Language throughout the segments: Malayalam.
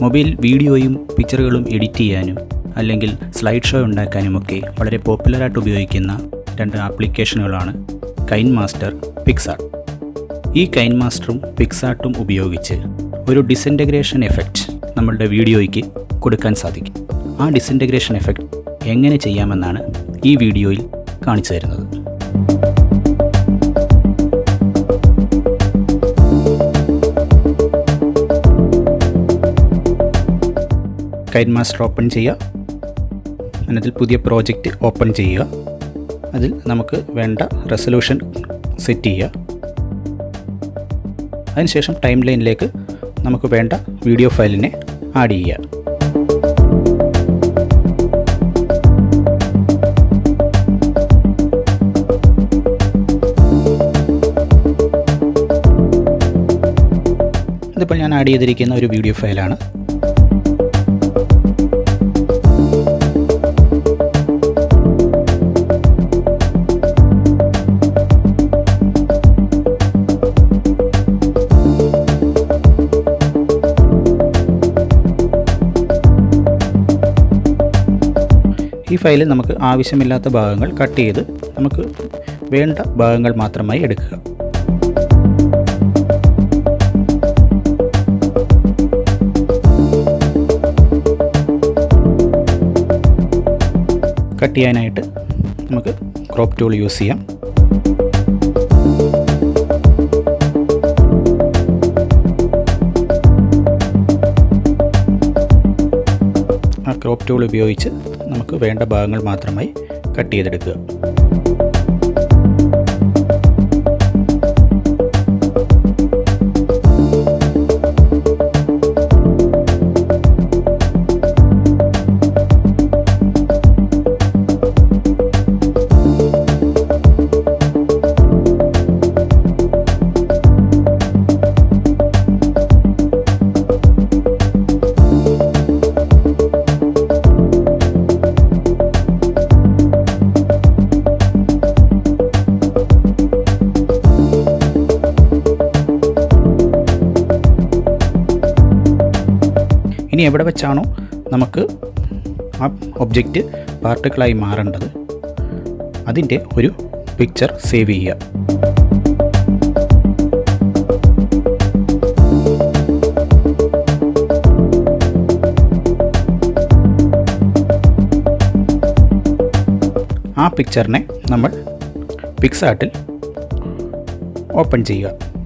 മൊബൈൽ വീഡിയോയും പിക്ചറുകളും എഡിറ്റ് ചെയ്യാനും അല്ലെങ്കിൽ സ്ലൈഡ് ഷോ ഉണ്ടാക്കാനുമൊക്കെ വളരെ പോപ്പുലറായിട്ട് ഉപയോഗിക്കുന്ന രണ്ട് ആപ്ലിക്കേഷനുകളാണ് കൈൻ മാസ്റ്റർ പിക്സാർട്ട് ഈ കൈൻ മാസ്റ്ററും പിക്സാർട്ടും ഉപയോഗിച്ച് ഒരു ഡിസിൻറ്റഗ്രേഷൻ എഫക്റ്റ് നമ്മളുടെ വീഡിയോയ്ക്ക് കൊടുക്കാൻ സാധിക്കും ആ ഡിസിൻറ്റഗ്രേഷൻ എഫക്റ്റ് എങ്ങനെ ചെയ്യാമെന്നാണ് ഈ വീഡിയോയിൽ കാണിച്ചു തരുന്നത് കൈൻ മാസ്റ്റർ ഓപ്പൺ ചെയ്യുക അതിൽ പുതിയ പ്രോജക്റ്റ് ഓപ്പൺ ചെയ്യുക അതിൽ നമുക്ക് വേണ്ട റെസൊല്യൂഷൻ സെറ്റ് ചെയ്യുക അതിനുശേഷം ടൈം ലൈനിലേക്ക് നമുക്ക് വേണ്ട വീഡിയോ ഫയലിനെ ആഡ് ചെയ്യുക ഇതിപ്പോൾ ഞാൻ ആഡ് ചെയ്തിരിക്കുന്ന ഒരു വീഡിയോ ഫയലാണ് ഈ ഫയലിൽ നമുക്ക് ആവശ്യമില്ലാത്ത ഭാഗങ്ങൾ കട്ട് ചെയ്ത് നമുക്ക് വേണ്ട ഭാഗങ്ങൾ മാത്രമായി എടുക്കുക കട്ട് ചെയ്യാനായിട്ട് നമുക്ക് ക്രോപ്പ് ടൂൾ യൂസ് ചെയ്യാം ആ ക്രോപ്പ് ടൂൾ ഉപയോഗിച്ച് നമുക്ക് വേണ്ട ഭാഗങ്ങൾ മാത്രമായി കട്ട് ചെയ്തെടുക്കുക ഇനി എവിടെ വെച്ചാണോ നമുക്ക് ആ ഒബ്ജക്റ്റ് പാർട്ടിക്കിളായി മാറേണ്ടത് അതിൻ്റെ ഒരു പിക്ചർ സേവ് ചെയ്യുക ആ പിക്ചറിനെ നമ്മൾ പിക്സാർട്ടിൽ ഓപ്പൺ ചെയ്യുക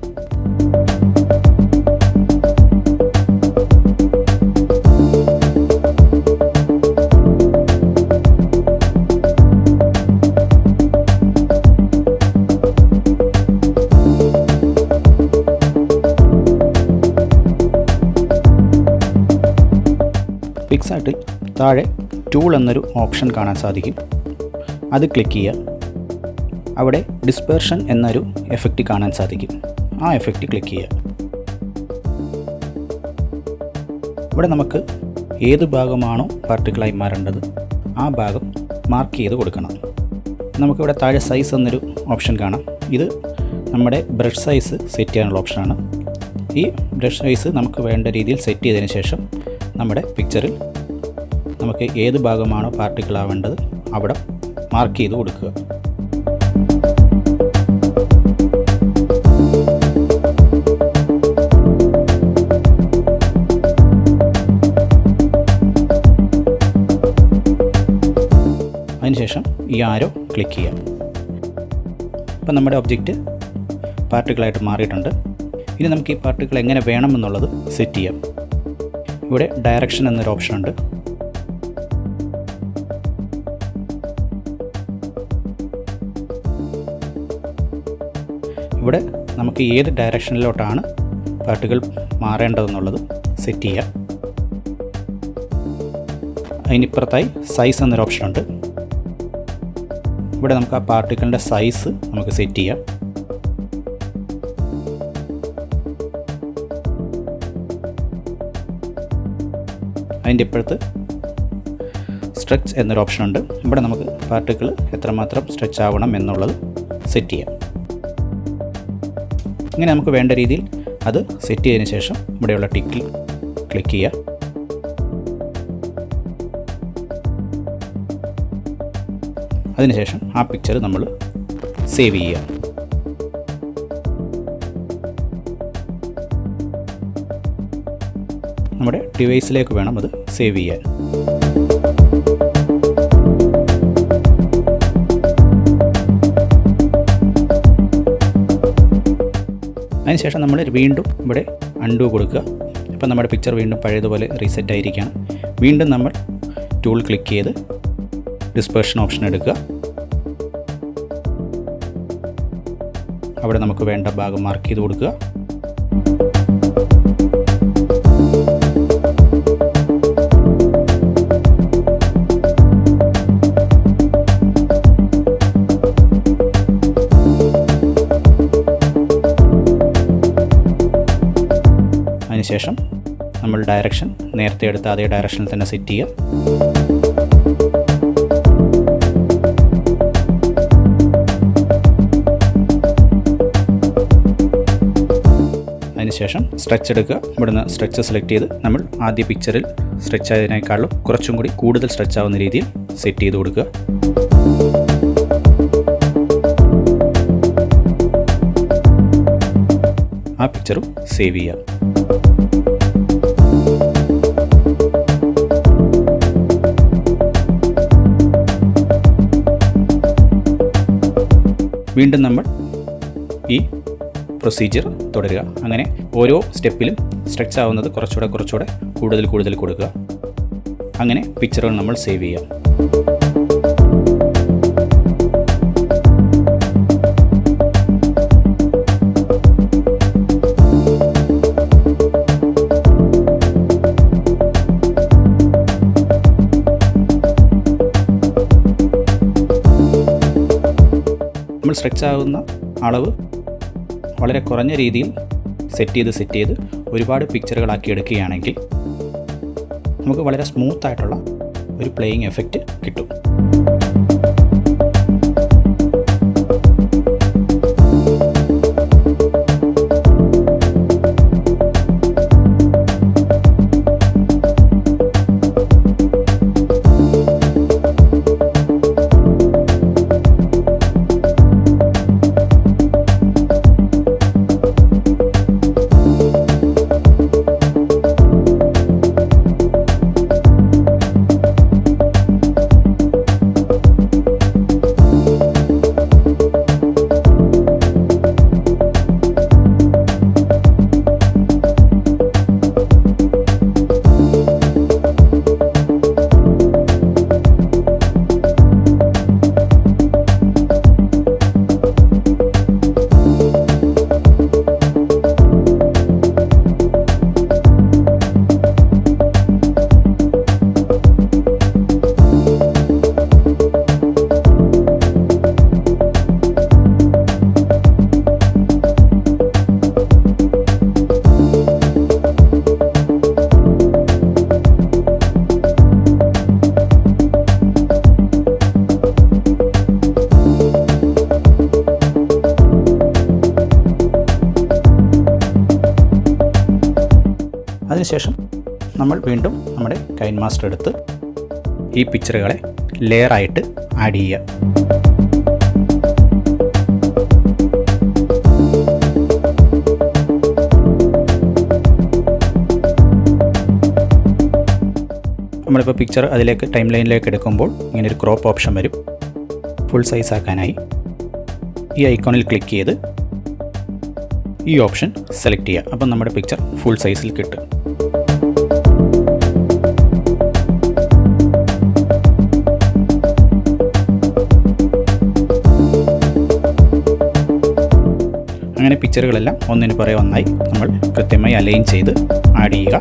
പിക്സാർട്ടിൽ താഴെ ടൂൾ എന്നൊരു ഓപ്ഷൻ കാണാൻ സാധിക്കും അത് ക്ലിക്ക് ചെയ്യുക അവിടെ ഡിസ്പേർഷൻ എന്നൊരു എഫക്റ്റ് കാണാൻ സാധിക്കും ആ എഫക്റ്റ് ക്ലിക്ക് ചെയ്യുക ഇവിടെ നമുക്ക് ഏത് ഭാഗമാണോ പാർട്ടിക്കിളായി മാറേണ്ടത് ആ ഭാഗം മാർക്ക് ചെയ്ത് കൊടുക്കണം നമുക്കിവിടെ താഴെ സൈസ് എന്നൊരു ഓപ്ഷൻ കാണാം ഇത് നമ്മുടെ ബ്രഷ് സൈസ് സെറ്റ് ചെയ്യാനുള്ള ഓപ്ഷനാണ് ഈ ബ്രഷ് സൈസ് നമുക്ക് വേണ്ട രീതിയിൽ സെറ്റ് ചെയ്തതിന് ശേഷം നമ്മുടെ പിക്ചറിൽ നമുക്ക് ഏത് ഭാഗമാണോ പാർട്ടിക്കിൾ ആവേണ്ടത് അവിടെ മാർക്ക് ചെയ്ത് കൊടുക്കുക അതിനുശേഷം ഈ ആരോ ക്ലിക്ക് ചെയ്യാം ഇപ്പം നമ്മുടെ ഒബ്ജക്റ്റ് പാർട്ടിക്കിളായിട്ട് മാറിയിട്ടുണ്ട് ഇനി നമുക്ക് ഈ പാർട്ടിക്കിൾ എങ്ങനെ വേണമെന്നുള്ളത് സെറ്റ് ചെയ്യാം ഇവിടെ ഡയറക്ഷൻ എന്നൊരു ഓപ്ഷൻ ഉണ്ട് ഇവിടെ നമുക്ക് ഏത് ഡയറക്ഷനിലോട്ടാണ് പാർട്ടികൾ മാറേണ്ടതെന്നുള്ളത് സെറ്റ് ചെയ്യാം അതിനിപ്പുറത്തായി സൈസ് എന്നൊരു ഓപ്ഷൻ ഉണ്ട് ഇവിടെ നമുക്ക് ആ പാർട്ടിക്കിളിൻ്റെ സൈസ് നമുക്ക് സെറ്റ് ചെയ്യാം അതിൻ്റെ ഇപ്പുറത്ത് സ്ട്രെച്ച് എന്നൊരു ഓപ്ഷൻ ഉണ്ട് ഇവിടെ നമുക്ക് പാർട്ടിക്കിൾ എത്രമാത്രം സ്ട്രെച്ച് ആവണം എന്നുള്ളത് സെറ്റ് ചെയ്യാം ഇങ്ങനെ നമുക്ക് വേണ്ട രീതിയിൽ അത് സെറ്റ് ചെയ്തതിന് ശേഷം ഇവിടെയുള്ള ടിക്കിൽ ക്ലിക്ക് ചെയ്യുക അതിനുശേഷം ആ പിക്ചർ നമ്മൾ സേവ് ചെയ്യുക നമ്മുടെ ഡിവൈസിലേക്ക് വേണം അത് സേവ് ചെയ്യാൻ അതിനുശേഷം നമ്മൾ വീണ്ടും ഇവിടെ അൺഡു കൊടുക്കുക ഇപ്പം നമ്മുടെ പിക്ചർ വീണ്ടും പഴയതുപോലെ റീസെറ്റ് ആയിരിക്കുകയാണ് വീണ്ടും നമ്മൾ ടൂൾ ക്ലിക്ക് ചെയ്ത് ഡിസ്പേർഷൻ ഓപ്ഷൻ എടുക്കുക അവിടെ നമുക്ക് വേണ്ട ഭാഗം മാർക്ക് ചെയ്ത് കൊടുക്കുക അതിനുശേഷം നമ്മൾ ഡയറക്ഷൻ നേരത്തെ എടുത്ത അതേ ഡയറക്ഷനിൽ തന്നെ സെറ്റ് ചെയ്യുക അതിനുശേഷം സ്ട്രെച്ച് എടുക്കുക ഇവിടുന്ന് സ്ട്രെച്ച് സെലക്ട് ചെയ്ത് നമ്മൾ ആദ്യ പിക്ചറിൽ സ്ട്രെച്ച് ആയതിനേക്കാളും കുറച്ചും കൂടി കൂടുതൽ സ്ട്രെച്ച് ആവുന്ന രീതിയിൽ സെറ്റ് ചെയ്ത് കൊടുക്കുക ആ പിക്ചറും സേവ് ചെയ്യാം വീണ്ടും നമ്മൾ ഈ പ്രൊസീജിയർ തുടരുക അങ്ങനെ ഓരോ സ്റ്റെപ്പിലും സ്ട്രെച്ച് ആവുന്നത് കുറച്ചുകൂടെ കുറച്ചുകൂടെ കൂടുതൽ കൂടുതൽ കൊടുക്കുക അങ്ങനെ പിക്ചറുകൾ നമ്മൾ സേവ് ചെയ്യാം നമ്മൾ സ്ട്രെച്ച് ആകുന്ന അളവ് വളരെ കുറഞ്ഞ രീതിയിൽ സെറ്റ് ചെയ്ത് സെറ്റ് ചെയ്ത് ഒരുപാട് പിക്ചറുകളാക്കി എടുക്കുകയാണെങ്കിൽ നമുക്ക് വളരെ സ്മൂത്ത് ആയിട്ടുള്ള ഒരു പ്ലേയിങ് എഫക്റ്റ് കിട്ടും അതിനുശേഷം നമ്മൾ വീണ്ടും നമ്മുടെ കൈൻ മാസ്റ്റർ എടുത്ത് ഈ പിക്ചറുകളെ ലെയറായിട്ട് ആഡ് ചെയ്യുക നമ്മളിപ്പോൾ പിക്ചർ അതിലേക്ക് ടൈം ലൈനിലേക്ക് എടുക്കുമ്പോൾ ഇങ്ങനെ ഒരു ക്രോപ്പ് ഓപ്ഷൻ വരും ഫുൾ സൈസ് ആക്കാനായി ഈ ഐക്കോണിൽ ക്ലിക്ക് ചെയ്ത് ഈ ഓപ്ഷൻ സെലക്ട് ചെയ്യുക അപ്പം നമ്മുടെ പിക്ചർ ഫുൾ സൈസിൽ കിട്ടും അങ്ങനെ പിക്ചറുകളെല്ലാം ഒന്നിന് പുറകെ ഒന്നായി നമ്മൾ കൃത്യമായി അലൈൻ ചെയ്ത് ആഡ് ചെയ്യുക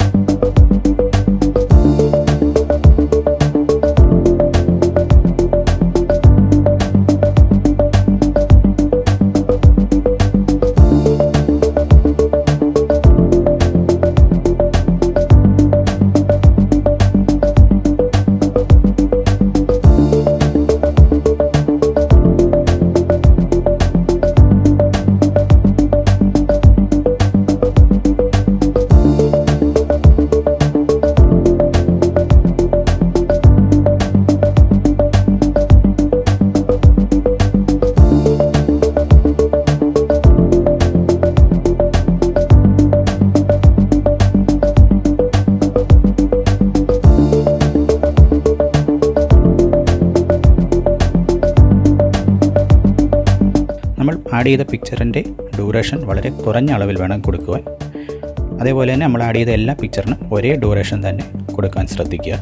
ആഡ് ചെയ്ത പിക്ചറിൻ്റെ ഡ്യൂറേഷൻ വളരെ കുറഞ്ഞ അളവിൽ വേണം കൊടുക്കുവാൻ അതേപോലെ തന്നെ നമ്മൾ ആഡ് ചെയ്ത എല്ലാ പിക്ചറിനും ഒരേ ഡ്യൂറേഷൻ തന്നെ കൊടുക്കാൻ ശ്രദ്ധിക്കുക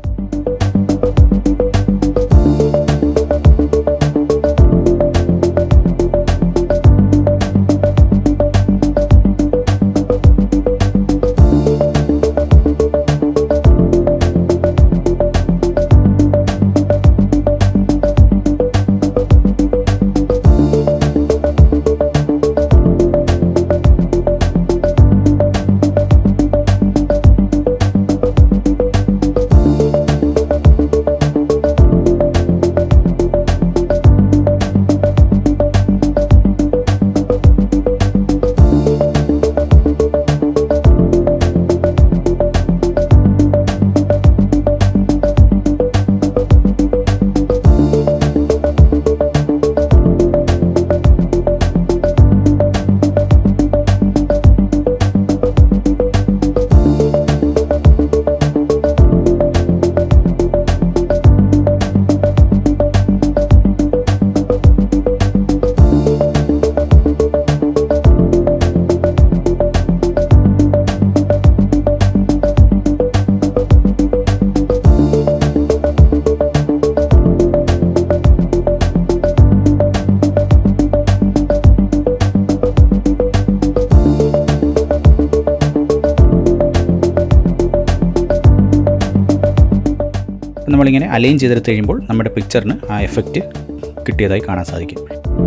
നമ്മളിങ്ങനെ അലൈൻ ചെയ്തെടുത്ത് കഴിയുമ്പോൾ നമ്മുടെ പിക്ചറിന് ആ എഫക്റ്റ് കിട്ടിയതായി കാണാൻ സാധിക്കും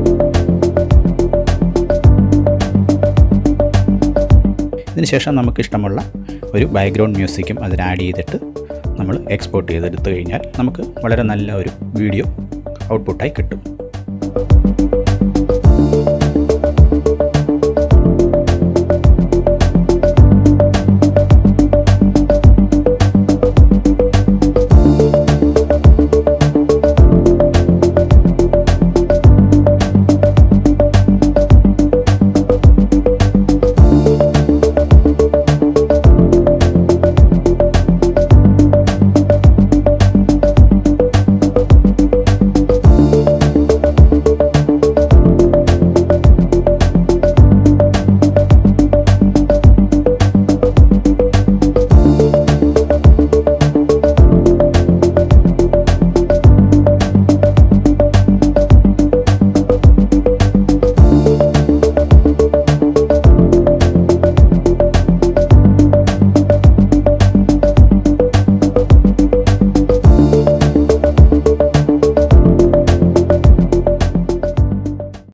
ഇതിനുശേഷം നമുക്ക് ഇഷ്ടമുള്ള ഒരു ബാക്ക്ഗ്രൗണ്ട് മ്യൂസിക്കും അതിന് ആഡ് ചെയ്തിട്ട് നമ്മൾ എക്സ്പോർട്ട് ചെയ്തെടുത്ത് കഴിഞ്ഞാൽ നമുക്ക് വളരെ നല്ല ഒരു വീഡിയോ ഔട്ട്പുട്ടായി കിട്ടും